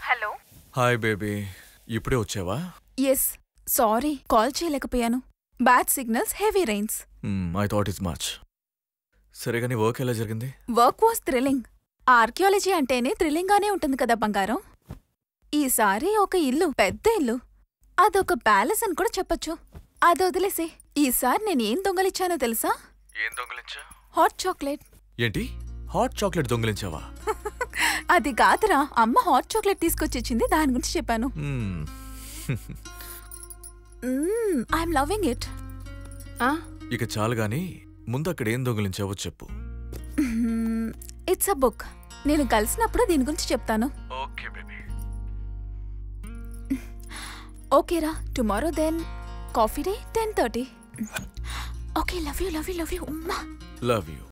Hello hi baby ఇప్పుడే వచ్చావా yes sorry call చేయలేకపోయాను bad signals heavy rains I thought is much సరే కానీ వర్క్ ఎలా జరిగింది వర్క్ వాస్ థ్రిల్లింగ్ ఆర్కియాలజీ అంటేనే థ్రిల్లింగ్ గానే ఉంటుంది కదా బంగారం ఈసారి ఒక ఇల్లు పెద్ద ఇల్లు అదొక ప్యాలెస్ అని కూడా చెప్పొచ్చు అది వదిలేసి ఈసారి నేను ఏం దొంగలిచ్చానో తెలుసా ఏం దొంగిలించా హాట్ చాక్లెట్ ఏంటి హాట్ చాక్లెట్ దొంగిలించావా అది కాదురా అమ్మ హాట్ చాక్లెట్ తీసుకొచ్చి ఇచ్చింది దాని గురించి చెప్పాను మ్మ్. ఐఎమ్ లవింగ్ ఇట్ ఇక చాలు గాని ముందు అక్కడ ఏం దొంగిలించావో చెప్పు ఇట్స్ అ బుక్ నేను కలిసినప్పుడు దీని గురించి చెప్తాను ఓకే బేబీ ఓకేరా tomorrow then coffee day ten thirty okay love you love you love you ఉమ్మా లవ్ యూ